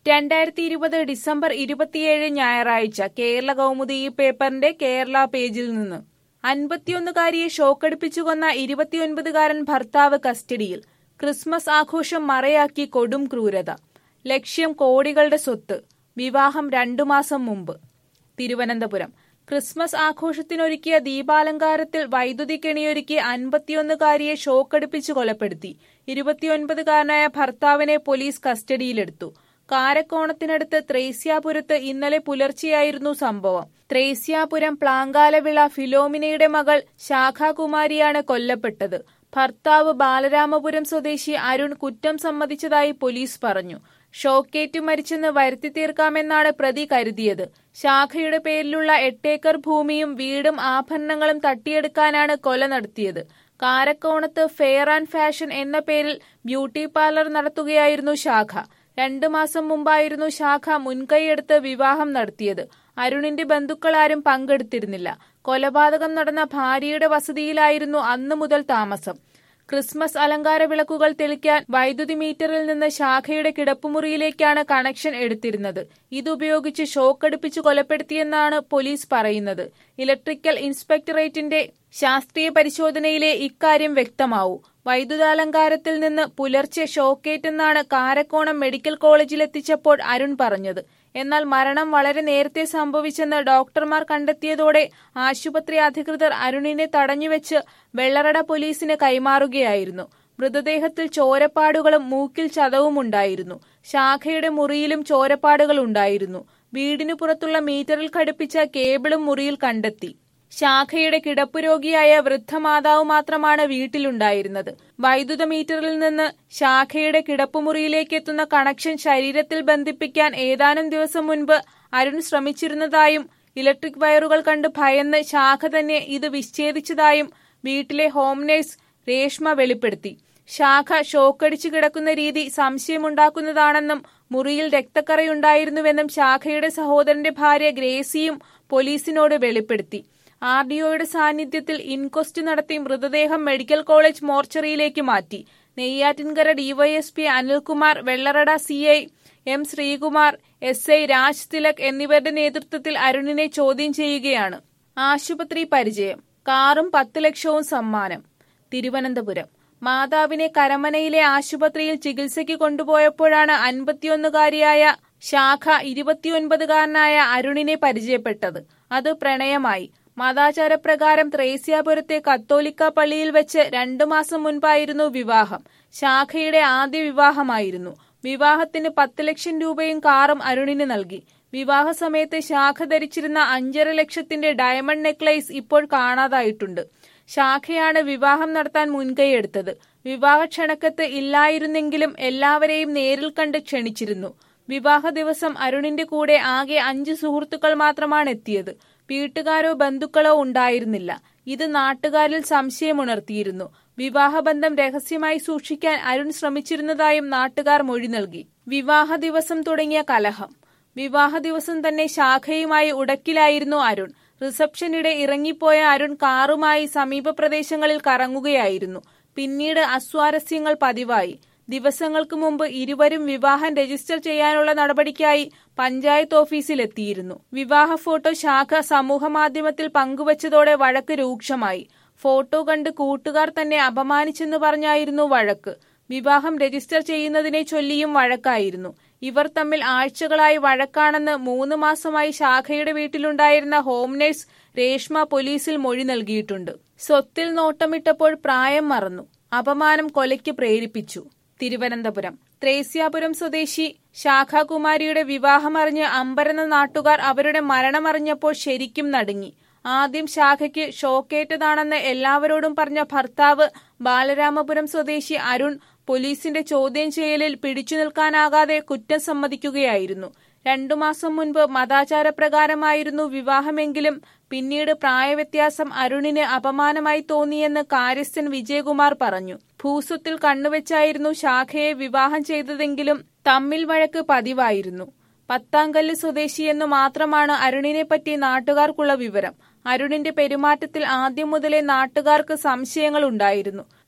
രണ്ടായിരത്തി ഇരുപത് ഡിസംബർ ഇരുപത്തിയേഴ് ഞായറാഴ്ച കേരള കൗമുദി ഈ പേപ്പറിന്റെ കേരള പേജിൽ നിന്ന് അൻപത്തിയൊന്നുകാരിയെ ഷോക്കടിപ്പിച്ചു കൊന്ന ഇരുപത്തിയൊൻപതുകാരൻ ഭർത്താവ് കസ്റ്റഡിയിൽ ക്രിസ്മസ് ആഘോഷം മറയാക്കി കൊടും ക്രൂരത ലക്ഷ്യം കോടികളുടെ സ്വത്ത് വിവാഹം രണ്ടു മാസം മുമ്പ് തിരുവനന്തപുരം ക്രിസ്മസ് ആഘോഷത്തിനൊരുക്കിയ ദീപാലങ്കാരത്തിൽ വൈദ്യുതി കെണിയൊരുക്കി അൻപത്തിയൊന്നുകാരിയെ ഷോക്കടിപ്പിച്ചു കൊലപ്പെടുത്തി ഇരുപത്തിയൊൻപതുകാരനായ ഭർത്താവിനെ പോലീസ് കസ്റ്റഡിയിലെടുത്തു കാരക്കോണത്തിനടുത്ത് ത്രേസ്യാപുരത്ത് ഇന്നലെ പുലർച്ചെയായിരുന്നു സംഭവം ത്രേസ്യാപുരം പ്ലാങ്കാലവിള ഫിലോമിനയുടെ മകൾ ശാഖാകുമാരിയാണ് കൊല്ലപ്പെട്ടത് ഭർത്താവ് ബാലരാമപുരം സ്വദേശി അരുൺ കുറ്റം സമ്മതിച്ചതായി പോലീസ് പറഞ്ഞു ഷോക്കേറ്റ് മരിച്ചെന്ന് വരുത്തി തീർക്കാമെന്നാണ് പ്രതി കരുതിയത് ശാഖയുടെ പേരിലുള്ള എട്ടേക്കർ ഭൂമിയും വീടും ആഭരണങ്ങളും തട്ടിയെടുക്കാനാണ് കൊല നടത്തിയത് കാരക്കോണത്ത് ഫെയർ ആൻഡ് ഫാഷൻ എന്ന പേരിൽ ബ്യൂട്ടി പാർലർ നടത്തുകയായിരുന്നു ശാഖ രണ്ടു മാസം മുമ്പായിരുന്നു ശാഖ മുൻകൈയെടുത്ത് വിവാഹം നടത്തിയത് അരുണിന്റെ ബന്ധുക്കളാരും പങ്കെടുത്തിരുന്നില്ല കൊലപാതകം നടന്ന ഭാര്യയുടെ വസതിയിലായിരുന്നു അന്നു മുതൽ താമസം ക്രിസ്മസ് അലങ്കാര വിളക്കുകൾ തെളിക്കാൻ വൈദ്യുതി മീറ്ററിൽ നിന്ന് ശാഖയുടെ കിടപ്പുമുറിയിലേക്കാണ് കണക്ഷൻ എടുത്തിരുന്നത് ഇതുപയോഗിച്ച് ഷോക്കടിപ്പിച്ച് കൊലപ്പെടുത്തിയെന്നാണ് പോലീസ് പറയുന്നത് ഇലക്ട്രിക്കൽ ഇൻസ്പെക്ടറേറ്റിന്റെ ശാസ്ത്രീയ പരിശോധനയിലെ ഇക്കാര്യം വ്യക്തമാവൂ വൈദ്യുതാലങ്കാരത്തിൽ നിന്ന് പുലർച്ചെ ഷോക്കേറ്റെന്നാണ് കാരക്കോണം മെഡിക്കൽ കോളേജിലെത്തിച്ചപ്പോൾ അരുൺ പറഞ്ഞത് എന്നാൽ മരണം വളരെ നേരത്തെ സംഭവിച്ചെന്ന് ഡോക്ടർമാർ കണ്ടെത്തിയതോടെ ആശുപത്രി അധികൃതർ അരുണിനെ തടഞ്ഞുവെച്ച് വെള്ളറട പോലീസിന് കൈമാറുകയായിരുന്നു മൃതദേഹത്തിൽ ചോരപ്പാടുകളും മൂക്കിൽ ചതവുമുണ്ടായിരുന്നു ശാഖയുടെ മുറിയിലും ചോരപ്പാടുകൾ ഉണ്ടായിരുന്നു വീടിനു പുറത്തുള്ള മീറ്ററിൽ ഘടിപ്പിച്ച കേബിളും മുറിയിൽ കണ്ടെത്തി ശാഖയുടെ കിടപ്പുരോഗിയായ വൃദ്ധമാതാവ് മാത്രമാണ് വീട്ടിലുണ്ടായിരുന്നത് വൈദ്യുത മീറ്ററിൽ നിന്ന് ശാഖയുടെ കിടപ്പുമുറിയിലേക്ക് എത്തുന്ന കണക്ഷൻ ശരീരത്തിൽ ബന്ധിപ്പിക്കാൻ ഏതാനും ദിവസം മുൻപ് അരുൺ ശ്രമിച്ചിരുന്നതായും ഇലക്ട്രിക് വയറുകൾ കണ്ട് ഭയന്ന് ശാഖ തന്നെ ഇത് വിച്ഛേദിച്ചതായും വീട്ടിലെ ഹോം നേഴ്സ് രേഷ്മ വെളിപ്പെടുത്തി ശാഖ ഷോക്കടിച്ചു കിടക്കുന്ന രീതി സംശയമുണ്ടാക്കുന്നതാണെന്നും മുറിയിൽ രക്തക്കറയുണ്ടായിരുന്നുവെന്നും ശാഖയുടെ സഹോദരന്റെ ഭാര്യ ഗ്രേസിയും പോലീസിനോട് വെളിപ്പെടുത്തി ആർ ഡിഒയുടെ സാന്നിധ്യത്തിൽ ഇൻക്വസ്റ്റ് നടത്തി മൃതദേഹം മെഡിക്കൽ കോളേജ് മോർച്ചറിയിലേക്ക് മാറ്റി Neyyattinkara DYSP Anilkumar Vellarada C I M Sreekumar S I Raj Thilak എന്നിവരുടെ നേതൃത്വത്തിൽ അരുണിനെ ചോദ്യം ചെയ്യുകയാണ് ആശുപത്രി പരിചയം കാറും പത്ത് ലക്ഷവും സമ്മാനം തിരുവനന്തപുരം മാതാവിനെ കരമനയിലെ ആശുപത്രിയിൽ ചികിത്സയ്ക്ക് കൊണ്ടുപോയപ്പോഴാണ് അൻപത്തിയൊന്നുകാരിയായ ശാഖ ഇരുപത്തിയൊൻപതുകാരനായ അരുണിനെ പരിചയപ്പെട്ടത് അത് പ്രണയമായി മതാചാരപ്രകാരം ത്രേസ്യാപുരത്തെ കത്തോലിക്ക പള്ളിയിൽ വെച്ച് രണ്ടു മാസം മുൻപായിരുന്നു വിവാഹം ശാഖയുടെ ആദ്യ വിവാഹമായിരുന്നു വിവാഹത്തിന് പത്ത് ലക്ഷം രൂപയും കാറും അരുണിന് നൽകി വിവാഹ സമയത്ത് ശാഖ ധരിച്ചിരുന്ന അഞ്ചര ലക്ഷത്തിന്റെ ഡയമണ്ട് നെക്ലേസ് ഇപ്പോൾ കാണാതായിട്ടുണ്ട് ശാഖയാണ് വിവാഹം നടത്താൻ മുൻകൈയെടുത്തത് വിവാഹ ക്ഷണക്കത്ത് ഇല്ലായിരുന്നെങ്കിലും എല്ലാവരെയും നേരിൽ കണ്ട് ക്ഷണിച്ചിരുന്നു വിവാഹ ദിവസം അരുണിന്റെ കൂടെ ആകെ അഞ്ച് സുഹൃത്തുക്കൾ മാത്രമാണ് എത്തിയത് വീട്ടുകാരോ ബന്ധുക്കളോ ഉണ്ടായിരുന്നില്ല ഇത് നാട്ടുകാരിൽ സംശയമുണർത്തിയിരുന്നു വിവാഹബന്ധം രഹസ്യമായി സൂക്ഷിക്കാൻ അരുൺ ശ്രമിച്ചിരുന്നതായും നാട്ടുകാർ മൊഴി നൽകി വിവാഹ ദിവസം തുടങ്ങിയ കലഹം വിവാഹ ദിവസം തന്നെ ശാഖയുമായി ഉടക്കിലായിരുന്നു അരുൺ റിസപ്ഷനിടെ ഇറങ്ങിപ്പോയ അരുൺ കാറുമായി സമീപ പ്രദേശങ്ങളിൽ കറങ്ങുകയായിരുന്നു പിന്നീട് അസ്വാരസ്യങ്ങൾ പതിവായി ദിവസങ്ങൾക്ക് മുമ്പ് ഇരുവരും വിവാഹം രജിസ്റ്റർ ചെയ്യാനുള്ള നടപടിക്കായി പഞ്ചായത്ത് ഓഫീസിലെത്തിയിരുന്നു വിവാഹ ഫോട്ടോ ശാഖ സമൂഹമാധ്യമത്തിൽ പങ്കുവച്ചതോടെ വഴക്ക് രൂക്ഷമായി ഫോട്ടോ കണ്ട് കൂട്ടുകാർ തന്നെ അപമാനിച്ചെന്ന് പറഞ്ഞായിരുന്നു വഴക്ക് വിവാഹം രജിസ്റ്റർ ചെയ്യുന്നതിനെ ചൊല്ലിയും വഴക്കായിരുന്നു ഇവർ തമ്മിൽ ആഴ്ചകളായി വഴക്കാണെന്ന് മൂന്ന് മാസമായി ശാഖയുടെ വീട്ടിലുണ്ടായിരുന്ന ഹോം നേഴ്സ് രേഷ്മ പോലീസിൽ മൊഴി നൽകിയിട്ടുണ്ട് സ്വത്തിൽ നോട്ടമിട്ടപ്പോൾ പ്രായം മറന്നു അപമാനം കൊലയ്ക്ക് പ്രേരിപ്പിച്ചു തിരുവനന്തപുരം ത്രേസ്യാപുരം സ്വദേശി ശാഖാകുമാരിയുടെ വിവാഹമറിഞ്ഞ് അമ്പരന്ന നാട്ടുകാർ അവരുടെ മരണമറിഞ്ഞപ്പോൾ ശരിക്കും നടുങ്ങി ആദ്യം ശാഖയ്ക്ക് ഷോക്കേറ്റതാണെന്ന് എല്ലാവരോടും പറഞ്ഞ ഭർത്താവ് ബാലരാമപുരം സ്വദേശി അരുൺ പോലീസിന്റെ ചോദ്യം ചെയ്യലിൽ പിടിച്ചു നിൽക്കാനാകാതെ കുറ്റം സമ്മതിക്കുകയായിരുന്നു രണ്ടു മാസം മുൻപ് മതാചാരപ്രകാരമായിരുന്നു വിവാഹമെങ്കിലും പിന്നീട് പ്രായവ്യത്യാസം അരുണിന് അപമാനമായി തോന്നിയെന്ന് കാര്യസ്ഥൻ വിജയകുമാർ പറഞ്ഞു ഭൂസ്വത്തിൽ കണ്ണുവെച്ചായിരുന്നു ശാഖയെ വിവാഹം ചെയ്തതെങ്കിലും തമ്മിൽ വഴക്ക് പതിവായിരുന്നു പത്താങ്കല്ല് സ്വദേശിയെന്നു മാത്രമാണ് അരുണിനെ പറ്റി നാട്ടുകാർക്കുള്ള വിവരം അരുണിന്റെ പെരുമാറ്റത്തിൽ ആദ്യം മുതലേ നാട്ടുകാർക്ക് സംശയങ്ങൾ ഉണ്ടായിരുന്നു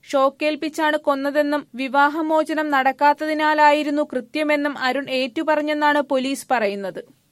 ഷോക്കേൽപ്പിച്ചാണ് കൊന്നതെന്നും വിവാഹമോചനം നടക്കാത്തതിനാലായിരുന്നു കൃത്യമെന്നും അരുൺ ഏറ്റുപറഞ്ഞെന്നാണ് പോലീസ് പറയുന്നത്